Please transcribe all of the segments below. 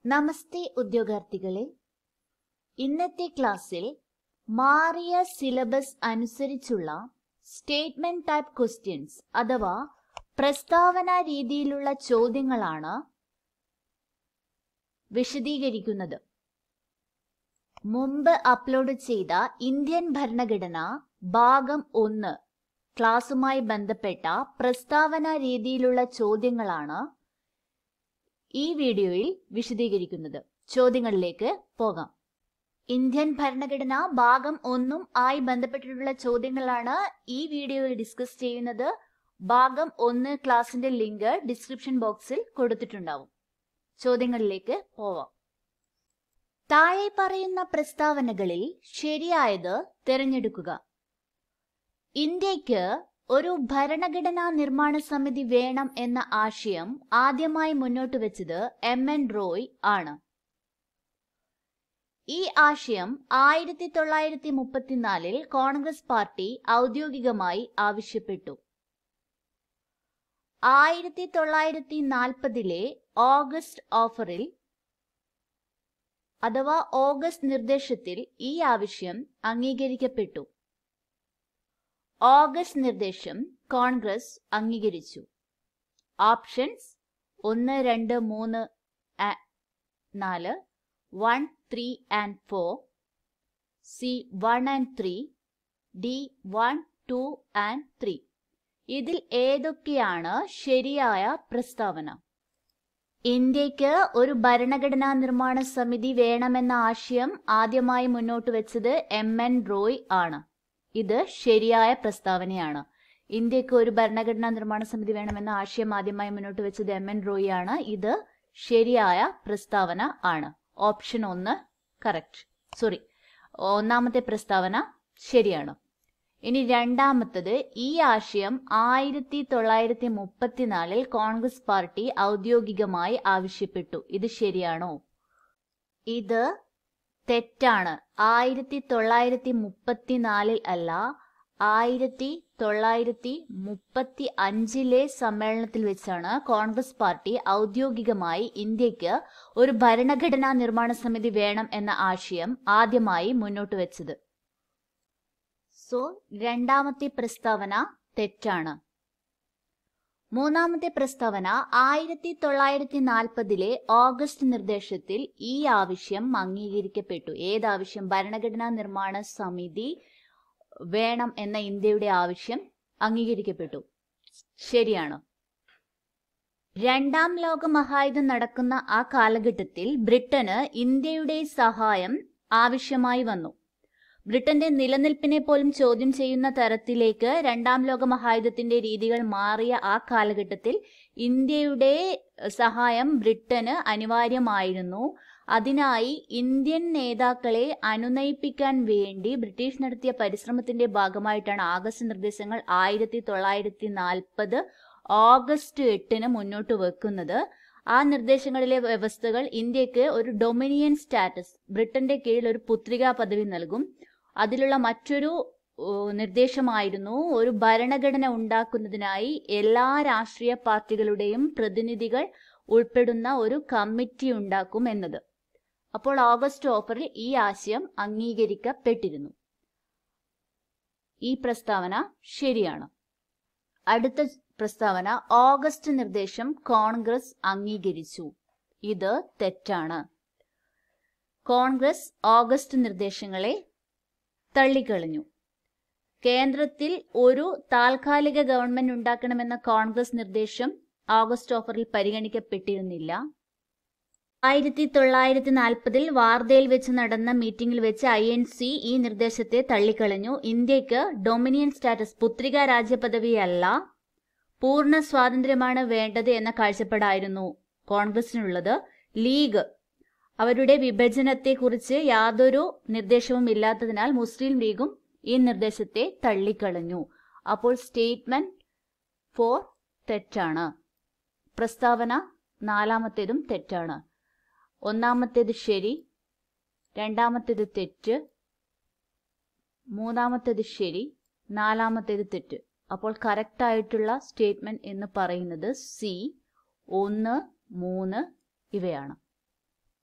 നമസ്തേ ഉദ്യോഗാർത്ഥികളെ ഇന്നത്തെ ക്ലാസ്സിൽ മാറിയ സിലബസ് അനുസരിച്ചുള്ള സ്റ്റേറ്റ്മെന്റ് ടൈപ്പ് ക്വസ്റ്റ്യൻസ് അഥവാ പ്രസ്താവന രീതിയിലുള്ള ചോദ്യങ്ങളാണ് വിശദീകരിക്കുന്നത് മുമ്പ് അപ്ലോഡ് ചെയ്ത ഇന്ത്യൻ ഭരണഘടന ഭാഗം ഒന്ന് ക്ലാസുമായി ബന്ധപ്പെട്ട പ്രസ്താവന രീതിയിലുള്ള ചോദ്യങ്ങളാണ് ഈ വീഡിയോയിൽ വിശദീകരിക്കുന്നത് ചോദ്യങ്ങളിലേക്ക് പോകാം ഇന്ത്യൻ ഭരണഘടന ഭാഗം ഒന്നും ആയി ബന്ധപ്പെട്ടിട്ടുള്ള ചോദ്യങ്ങളാണ് ഈ വീഡിയോയിൽ ഡിസ്കസ് ചെയ്യുന്നത് ഭാഗം ഒന്ന് ക്ലാസിന്റെ ലിങ്ക് ഡിസ്ക്രിപ്ഷൻ ബോക്സിൽ കൊടുത്തിട്ടുണ്ടാവും ചോദ്യങ്ങളിലേക്ക് പോവാം താഴെ പറയുന്ന പ്രസ്താവനകളിൽ ശരിയായത് തിരഞ്ഞെടുക്കുക ഇന്ത്യക്ക് ഒരു ഭരണഘടനാ നിർമ്മാണ സമിതി വേണം എന്ന ആശയം ആദ്യമായി മുന്നോട്ട് വെച്ചത് എം എൻ റോയ് ആണ് ഈ ആശയം ആയിരത്തി തൊള്ളായിരത്തി മുപ്പത്തിനാലിൽ കോൺഗ്രസ് പാർട്ടി ഔദ്യോഗികമായി ആവശ്യപ്പെട്ടു ആയിരത്തി തൊള്ളായിരത്തി നാൽപ്പതിലെ ഓഗസ്റ്റ് ഓഫറിൽ അഥവാ ഓഗസ്റ്റ് നിർദ്ദേശത്തിൽ ഈ ആവശ്യം അംഗീകരിക്കപ്പെട്ടു ഓഗസ്റ്റ് നിർദ്ദേശം കോൺഗ്രസ് അംഗീകരിച്ചു ഓപ്ഷൻസ് ഒന്ന് രണ്ട് മൂന്ന് നാല് one three and four C one and three D one two and three ഇതിൽ ഏതൊക്കെയാണ് ശരിയായ പ്രസ്താവന ഇന്ത്യക്ക് ഒരു ഭരണഘടനാ നിർമ്മാണ സമിതി വേണമെന്ന ആശയം ആദ്യമായി മുന്നോട്ട് വെച്ചത് എം എൻ റോയ് ആണ് ഇത് ശരിയായ പ്രസ്താവനയാണ് ഇന്ത്യക്ക് ഒരു ഭരണഘടനാ നിർമ്മാണ സമിതി വേണമെന്ന ആശയം ആദ്യമായി മുന്നോട്ട് വെച്ചത് എം എൻ റോയ് ആണ് ഇത് ശരിയായ പ്രസ്താവന ആണ് ഓപ്ഷൻ ഒന്ന് കറക്റ്റ് സോറി ഒന്നാമത്തെ പ്രസ്താവന ശരിയാണ് ഇനി രണ്ടാമത്തത് ഈ ആശയം ആയിരത്തി തൊള്ളായിരത്തി മുപ്പത്തിനാലിൽ കോൺഗ്രസ് പാർട്ടി ഔദ്യോഗികമായി ആവശ്യപ്പെട്ടു ഇത് ശരിയാണോ ഇത് തെറ്റാണ് ആയിരത്തി തൊള്ളായിരത്തി മുപ്പത്തിനാലിൽ അല്ല ആയിരത്തി തൊള്ളായിരത്തി മുപ്പത്തി അഞ്ചിലെ സമ്മേളനത്തിൽ വെച്ചാണ് കോൺഗ്രസ് പാർട്ടി ഔദ്യോഗികമായി ഇന്ത്യക്ക് ഒരു ഭരണഘടനാ നിർമ്മാണ സമിതി വേണം എന്ന ആശയം ആദ്യമായി മുന്നോട്ട് വെച്ചത് സോ രണ്ടാമത്തെ പ്രസ്താവന തെറ്റാണ് മൂന്നാമത്തെ പ്രസ്താവന ആയിരത്തി തൊള്ളായിരത്തി നാൽപ്പതിലെ ഓഗസ്റ്റ് നിർദ്ദേശത്തിൽ ഈ ആവശ്യം അംഗീകരിക്കപ്പെട്ടു ഏതാവശ്യം ഭരണഘടനാ നിർമ്മാണ സമിതി വേണം എന്ന ഇന്ത്യയുടെ ആവശ്യം അംഗീകരിക്കപ്പെട്ടു ശരിയാണ് രണ്ടാം ലോക മഹായുദ്ധം നടക്കുന്ന ആ കാലഘട്ടത്തിൽ ബ്രിട്ടന് ഇന്ത്യയുടെ സഹായം ആവശ്യമായി വന്നു ബ്രിട്ടന്റെ നിലനിൽപ്പിനെ പോലും ചോദ്യം ചെയ്യുന്ന തരത്തിലേക്ക് രണ്ടാം ലോക മഹായുദ്ധത്തിന്റെ രീതികൾ മാറിയ ആ കാലഘട്ടത്തിൽ ഇന്ത്യയുടെ സഹായം ബ്രിട്ടന് അനിവാര്യമായിരുന്നു അതിനായി ഇന്ത്യൻ നേതാക്കളെ അനുനയിപ്പിക്കാൻ വേണ്ടി ബ്രിട്ടീഷ് നടത്തിയ പരിശ്രമത്തിന്റെ ഭാഗമായിട്ടാണ് ആഗസ്റ്റ് നിർദ്ദേശങ്ങൾ ആയിരത്തി തൊള്ളായിരത്തി നാൽപ്പത് ഓഗസ്റ്റ് എട്ടിന് മുന്നോട്ട് വെക്കുന്നത് ആ നിർദ്ദേശങ്ങളിലെ വ്യവസ്ഥകൾ ഇന്ത്യക്ക് ഒരു ഡൊമിനിയൻ സ്റ്റാറ്റസ് ബ്രിട്ടന്റെ കീഴിൽ ഒരു പുത്രികാ പദവി നൽകും അതിലുള്ള മറ്റൊരു നിർദ്ദേശമായിരുന്നു ഒരു ഭരണഘടന ഉണ്ടാക്കുന്നതിനായി എല്ലാ രാഷ്ട്രീയ പാർട്ടികളുടെയും പ്രതിനിധികൾ ഉൾപ്പെടുന്ന ഒരു കമ്മിറ്റി ഉണ്ടാക്കും എന്നത് അപ്പോൾ ഓഗസ്റ്റ് ഓഫറിൽ ഈ ആശയം അംഗീകരിക്കപ്പെട്ടിരുന്നു ഈ പ്രസ്താവന ശരിയാണ് അടുത്ത പ്രസ്താവന ഓഗസ്റ്റ് നിർദ്ദേശം കോൺഗ്രസ് അംഗീകരിച്ചു ഇത് തെറ്റാണ് കോൺഗ്രസ് ഓഗസ്റ്റ് നിർദ്ദേശങ്ങളെ തള്ളിക്കളഞ്ഞു കേന്ദ്രത്തിൽ ഒരു താൽക്കാലിക ഗവൺമെന്റ് ഉണ്ടാക്കണമെന്ന കോൺഗ്രസ് നിർദ്ദേശം ഓഗസ്റ്റ് ഓഫറിൽ പരിഗണിക്കപ്പെട്ടിരുന്നില്ല ആയിരത്തി തൊള്ളായിരത്തി നാൽപ്പതിൽ വാർധയിൽ വെച്ച് നടന്ന മീറ്റിംഗിൽ വെച്ച് ഐ എൻ സി ഈ നിർദ്ദേശത്തെ തള്ളിക്കളഞ്ഞു ഇന്ത്യക്ക് ഡൊമിനിയൻ സ്റ്റാറ്റസ് പുത്രിക രാജ്യപദവിയല്ല പൂർണ്ണ സ്വാതന്ത്ര്യമാണ് വേണ്ടത് എന്ന കാഴ്ചപ്പാടായിരുന്നു കോൺഗ്രസിനുള്ളത് ലീഗ് അവരുടെ വിഭജനത്തെക്കുറിച്ച് യാതൊരു നിർദ്ദേശവും ഇല്ലാത്തതിനാൽ മുസ്ലിം ലീഗും ഈ നിർദ്ദേശത്തെ തള്ളിക്കളഞ്ഞു അപ്പോൾ സ്റ്റേറ്റ്മെന്റ് ഫോർ തെറ്റാണ് പ്രസ്താവന നാലാമത്തേതും തെറ്റാണ് ഒന്നാമത്തേത് ശരി രണ്ടാമത്തേത് തെറ്റ് മൂന്നാമത്തേത് ശരി നാലാമത്തേത് തെറ്റ് അപ്പോൾ കറക്റ്റ് ആയിട്ടുള്ള സ്റ്റേറ്റ്മെന്റ് എന്ന് പറയുന്നത് സി ഒന്ന് മൂന്ന് ഇവയാണ്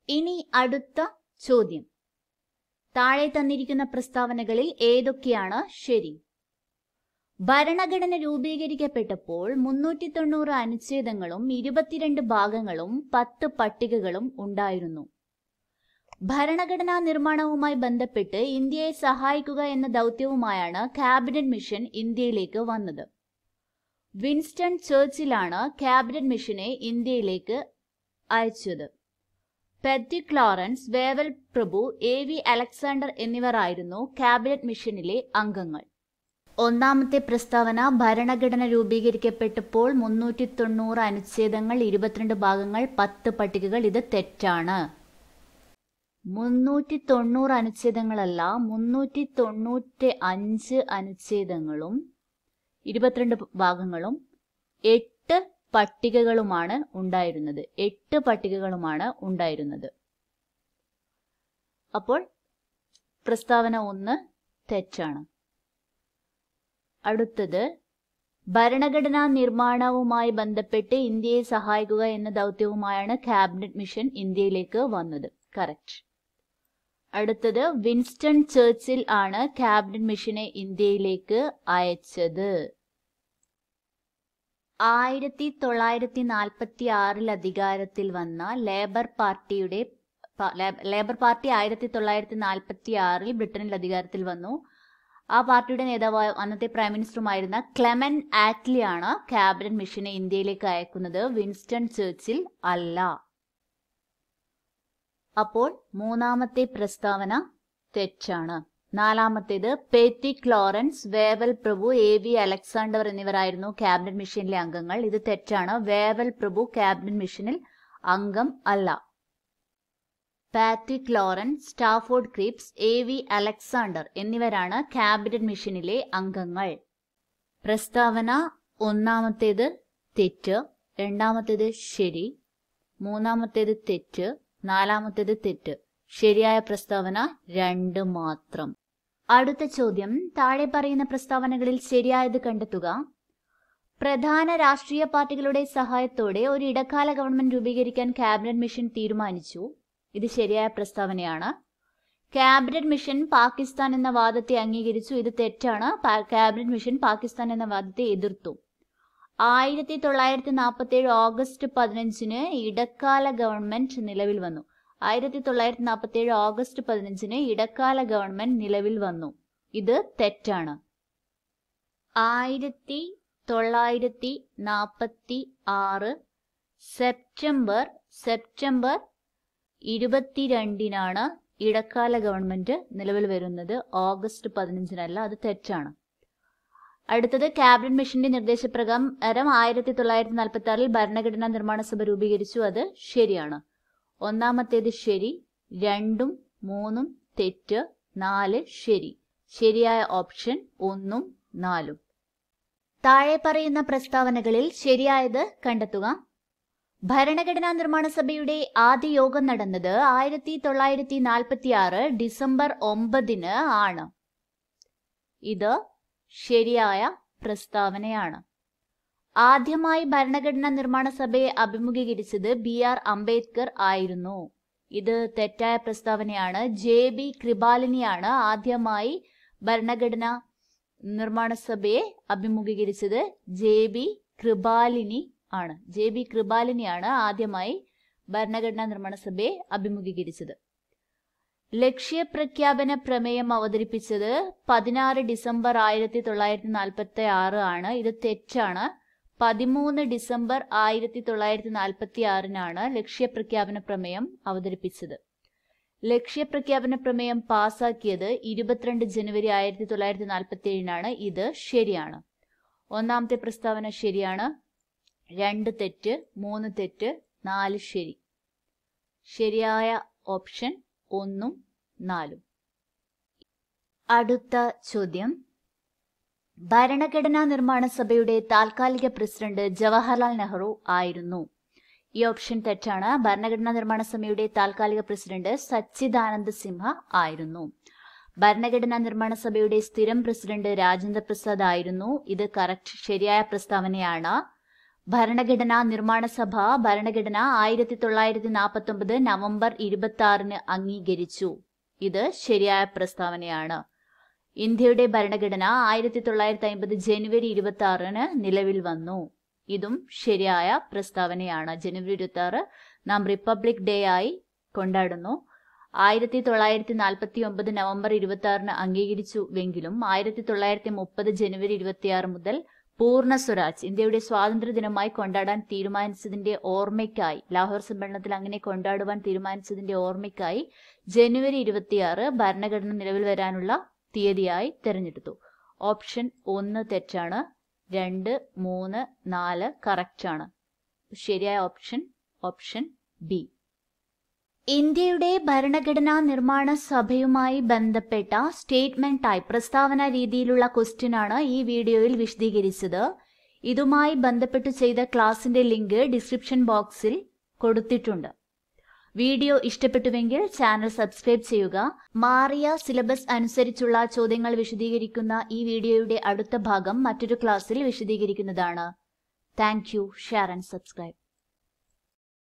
ഇനി അടുത്ത ചോദ്യം താഴെ തന്നിരിക്കുന്ന പ്രസ്താവനകളിൽ ഏതൊക്കെയാണ് ശരി ഭരണഘടന രൂപീകരിക്കപ്പെട്ടപ്പോൾ മുന്നൂറ്റി തൊണ്ണൂറ് അനുച്ഛേദങ്ങളും ഇരുപത്തിരണ്ട് ഭാഗങ്ങളും പത്ത് പട്ടികകളും ഉണ്ടായിരുന്നു ഭരണഘടനാ നിർമ്മാണവുമായി ബന്ധപ്പെട്ട് ഇന്ത്യയെ സഹായിക്കുക എന്ന ദൗത്യവുമായാണ് ക്യാബിനറ്റ് മിഷൻ ഇന്ത്യയിലേക്ക് വന്നത് വിൻസ്റ്റൺ ചേർച്ചിലാണ് ക്യാബിനറ്റ് മിഷനെ ഇന്ത്യയിലേക്ക് അയച്ചത് പെത്തിക് ലോറൻസ് വേവൽ പ്രഭു എ വി അലക്സാണ്ടർ എന്നിവരായിരുന്നു ക്യാബിനറ്റ് മിഷനിലെ അംഗങ്ങൾ ഒന്നാമത്തെ പ്രസ്താവന ഭരണഘടന രൂപീകരിക്കപ്പെട്ടപ്പോൾ മുന്നൂറ്റി തൊണ്ണൂറ് അനുച്ഛേദങ്ങൾ ഇരുപത്തിരണ്ട് ഭാഗങ്ങൾ പത്ത് പട്ടികകൾ ഇത് തെറ്റാണ് മുന്നൂറ്റി തൊണ്ണൂറ് അനുച്ഛേദങ്ങളല്ല മുന്നൂറ്റി തൊണ്ണൂറ്റി അഞ്ച് അനുച്ഛേദങ്ങളും ഇരുപത്തിരണ്ട് ഭാഗങ്ങളും എട്ട് പട്ടികകളുമാണ് ഉണ്ടായിരുന്നത് എട്ട് പട്ടികകളുമാണ് ഉണ്ടായിരുന്നത് അപ്പോൾ പ്രസ്താവന ഒന്ന് തെറ്റാണ് അടുത്തത് ഭരണഘടനാ നിർമ്മാണവുമായി ബന്ധപ്പെട്ട് ഇന്ത്യയെ സഹായിക്കുക എന്ന ദൗത്യവുമായാണ് ക്യാബിനറ്റ് മിഷൻ ഇന്ത്യയിലേക്ക് വന്നത് കറക്റ്റ് അടുത്തത് വിൻസ്റ്റൺ ചേർച്ചിൽ ആണ് ക്യാബിനറ്റ് മിഷനെ ഇന്ത്യയിലേക്ക് അയച്ചത് ആയിരത്തി തൊള്ളായിരത്തി നാൽപ്പത്തി ആറിൽ അധികാരത്തിൽ വന്ന ലേബർ പാർട്ടിയുടെ പ- ലേ- ലേബർ പാർട്ടി ആയിരത്തി തൊള്ളായിരത്തി നാൽപ്പത്തി ആറിൽ ബ്രിട്ടനിൽ അധികാരത്തിൽ വന്നു ആ പാർട്ടിയുടെ നേതാവായ അന്നത്തെ പ്രൈം മിനിസ്റ്ററുമായിരുന്ന ക്ലെമൻ ആറ്റ്ലി ആണ് ക്യാബിനറ്റ് മിഷനെ ഇന്ത്യയിലേക്ക് അയക്കുന്നത് വിൻസ്റ്റൺ ചേർച്ചിൽ അല്ല അപ്പോൾ മൂന്നാമത്തെ പ്രസ്താവന തെറ്റാണ് നാലാമത്തേത് പേത്തിക് ലോറൻസ് വേവൽ പ്രഭു എ വി അലക്സാണ്ടർ എന്നിവരായിരുന്നു ക്യാബിനറ്റ് മിഷനിലെ അംഗങ്ങൾ ഇത് തെറ്റാണ് വേവൽ പ്രഭു ക്യാബിനറ്റ് മിഷനിൽ അംഗം അല്ല Pethick Lawrence Stafford Cripps A V Alexander എന്നിവരാണ് ക്യാബിനറ്റ് മിഷനിലെ അംഗങ്ങൾ പ്രസ്താവന ഒന്നാമത്തേത് തെറ്റ് രണ്ടാമത്തേത് ശരി മൂന്നാമത്തേത് തെറ്റ് നാലാമത്തേത് തെറ്റ് ശരിയായ പ്രസ്താവന രണ്ട് മാത്രം അടുത്ത ചോദ്യം താഴെ പറയുന്ന പ്രസ്താവനകളിൽ ശരിയായത് കണ്ടെത്തുക പ്രധാന രാഷ്ട്രീയ പാർട്ടികളുടെ സഹായത്തോടെ ഒരു ഇടക്കാല ഗവൺമെന്റ് രൂപീകരിക്കാൻ ക്യാബിനറ്റ് മിഷൻ തീരുമാനിച്ചു ഇത് ശരിയായ പ്രസ്താവനയാണ് ക്യാബിനറ്റ് മിഷൻ പാകിസ്ഥാൻ എന്ന വാദത്തെ അംഗീകരിച്ചു ഇത് തെറ്റാണ് പാ- ക്യാബിനറ്റ് മിഷൻ പാകിസ്ഥാൻ എന്ന വാദത്തെ എതിർത്തു ആയിരത്തി തൊള്ളായിരത്തി നാൽപ്പത്തി ഏഴ് ഓഗസ്റ്റ് പതിനഞ്ചിന് ഇടക്കാല ഗവൺമെന്റ് നിലവിൽ വന്നു ആയിരത്തി തൊള്ളായിരത്തി നാൽപ്പത്തി ഏഴ് ഓഗസ്റ്റ് പതിനഞ്ചിന് ഇടക്കാല ഗവൺമെന്റ് നിലവിൽ വന്നു ഇത് തെറ്റാണ് ആയിരത്തി തൊള്ളായിരത്തി നാൽപ്പത്തി ആറ് സെപ്റ്റംബർ സെപ്റ്റംബർ ഇരുപത്തിരണ്ടിനാണ് ഇടക്കാല ഗവൺമെന്റ് നിലവിൽ വരുന്നത് ഓഗസ്റ്റ് പതിനഞ്ചിനല്ല അത് തെറ്റാണ് അടുത്തത് ക്യാബിനറ്റ് മിഷന്റെ നിർദ്ദേശപ്രകാരം ആയിരത്തി തൊള്ളായിരത്തി നാൽപ്പത്തി ആറിൽ ഭരണഘടനാ നിർമ്മാണ സഭ രൂപീകരിച്ചു അത് ശരിയാണ് ഒന്നാമത്തേത് ശരി രണ്ടും മൂന്നും തെറ്റ് നാല് ശരി ശരിയായ ഓപ്ഷൻ ഒന്നും നാലും താഴെ പറയുന്ന പ്രസ്താവനകളിൽ ശരിയായത് കണ്ടെത്തുക ഭരണഘടനാ നിർമ്മാണ സഭയുടെ ആദ്യ യോഗം നടന്നത് ആയിരത്തി തൊള്ളായിരത്തി നാൽപ്പത്തി ആറ് ഡിസംബർ ഒമ്പതിന് ആണ് ഇത് ശരിയായ പ്രസ്താവനയാണ് ആദ്യമായി ഭരണഘടനാ നിർമ്മാണ സഭയെ അഭിമുഖീകരിച്ചത് ബി ആർ അംബേദ്കർ ആയിരുന്നു ഇത് തെറ്റായ പ്രസ്താവനയാണ് ജെ ബി കൃപാലിനിയാണ് ആദ്യമായി ഭരണഘടനാ നിർമ്മാണ സഭയെ അഭിമുഖീകരിച്ചത് ജെ ബി കൃപാലിനി ആണ് ജെ ബി കൃപാലിനിയാണ് ആദ്യമായി ഭരണഘടനാ നിർമ്മാണ സഭയെ അഭിമുഖീകരിച്ചത് ലക്ഷ്യപ്രഖ്യാപന പ്രമേയം അവതരിപ്പിച്ചത് പതിനാറ് ഡിസംബർ ആയിരത്തി തൊള്ളായിരത്തി നാൽപ്പത്തി ആറ് ആണ് ഇത് തെറ്റാണ് പതിമൂന്ന് ഡിസംബർ ആയിരത്തി തൊള്ളായിരത്തി നാൽപ്പത്തി ആറിനാണ് ലക്ഷ്യപ്രഖ്യാപന പ്രമേയം അവതരിപ്പിച്ചത് ലക്ഷ്യപ്രഖ്യാപന പ്രമേയം പാസാക്കിയത് ഇരുപത്തിരണ്ട് ജനുവരി ആയിരത്തി തൊള്ളായിരത്തി നാൽപ്പത്തി ഏഴിനാണ് ഇത് ശരിയാണ് ഒന്നാമത്തെ പ്രസ്താവന ശരിയാണ് രണ്ട് തെറ്റ് മൂന്ന് തെറ്റ് നാല് ശരി ശരിയായ ഓപ്ഷൻ ഒന്നും നാലും അടുത്ത ചോദ്യം ഭരണഘടനാ നിർമ്മാണ സഭയുടെ താൽക്കാലിക പ്രസിഡന്റ് ജവഹർലാൽ നെഹ്റു ആയിരുന്നു ഈ ഓപ്ഷൻ തെറ്റാണ് ഭരണഘടനാ നിർമ്മാണ സഭയുടെ താൽക്കാലിക പ്രസിഡന്റ് സച്ചിദാനന്ദ സിൻഹ ആയിരുന്നു ഭരണഘടനാ നിർമ്മാണ സഭയുടെ സ്ഥിരം പ്രസിഡന്റ് രാജേന്ദ്ര പ്രസാദ് ആയിരുന്നു ഇത് കറക്റ്റ് ശരിയായ പ്രസ്താവനയാണ് ഭരണഘടനാ നിർമ്മാണ സഭ ഭരണഘടന ആയിരത്തി തൊള്ളായിരത്തി നാൽപ്പത്തി ഒമ്പത് നവംബർ ഇരുപത്തി ആറിന് അംഗീകരിച്ചു ഇത് ശരിയായ പ്രസ്താവനയാണ് ഇന്ത്യയുടെ ഭരണഘടന ആയിരത്തി തൊള്ളായിരത്തി അമ്പത് ജനുവരി ഇരുപത്തി ആറിന് നിലവിൽ വന്നു ഇതും ശരിയായ പ്രസ്താവനയാണ് ജനുവരി ഇരുപത്തി ആറ് നാം റിപ്പബ്ലിക് ഡേ ആയി കൊണ്ടാടുന്നു ആയിരത്തി തൊള്ളായിരത്തി നാൽപ്പത്തി ഒമ്പത് നവംബർ ഇരുപത്തി ആറിന് അംഗീകരിച്ചുവെങ്കിലും ആയിരത്തി തൊള്ളായിരത്തി മുപ്പത് ജനുവരി ഇരുപത്തിയാറ് മുതൽ പൂർണ്ണ സ്വരാജ് ഇന്ത്യയുടെ സ്വാതന്ത്ര്യ ദിനമായി കൊണ്ടാടാൻ തീരുമാനിച്ചതിന്റെ ഓർമ്മയ്ക്കായി ലാഹോർ സമ്മേളനത്തിൽ അങ്ങനെ കൊണ്ടാടുവാൻ തീരുമാനിച്ചതിന്റെ ഓർമ്മയ്ക്കായി ജനുവരി ഇരുപത്തിയാറ് ഭരണഘടന നിലവിൽ വരാനുള്ള തീയതിയായി തെരഞ്ഞെടുത്തു ഓപ്ഷൻ ഒന്ന് തെറ്റാണ് രണ്ട് മൂന്ന് നാല് കറക്റ്റ് ആണ് ശരിയായ ഓപ്ഷൻ ഓപ്ഷൻ ബി ഇന്ത്യയുടെ ഭരണഘടനാ നിർമ്മാണ സഭയുമായി ബന്ധപ്പെട്ട സ്റ്റേറ്റ്മെന്റായി പ്രസ്താവന രീതിയിലുള്ള ക്വസ്റ്റ്യൻ ആണ് ഈ വീഡിയോയിൽ വിശദീകരിച്ചത് ഇതുമായി ബന്ധപ്പെട്ട് ചെയ്ത ക്ലാസിന്റെ ലിങ്ക് ഡിസ്ക്രിപ്ഷൻ ബോക്സിൽ കൊടുത്തിട്ടുണ്ട് വീഡിയോ ഇഷ്ടപ്പെട്ടുവെങ്കിൽ ചാനൽ സബ്സ്ക്രൈബ് ചെയ്യുക മാറിയ സിലബസ് അനുസരിച്ചുള്ള ചോദ്യങ്ങൾ വിശദീകരിക്കുന്ന ഈ വീഡിയോയുടെ അടുത്ത ഭാഗം മറ്റൊരു ക്ലാസ്സിൽ വിശദീകരിക്കുന്നതാണ് thank you share and subscribe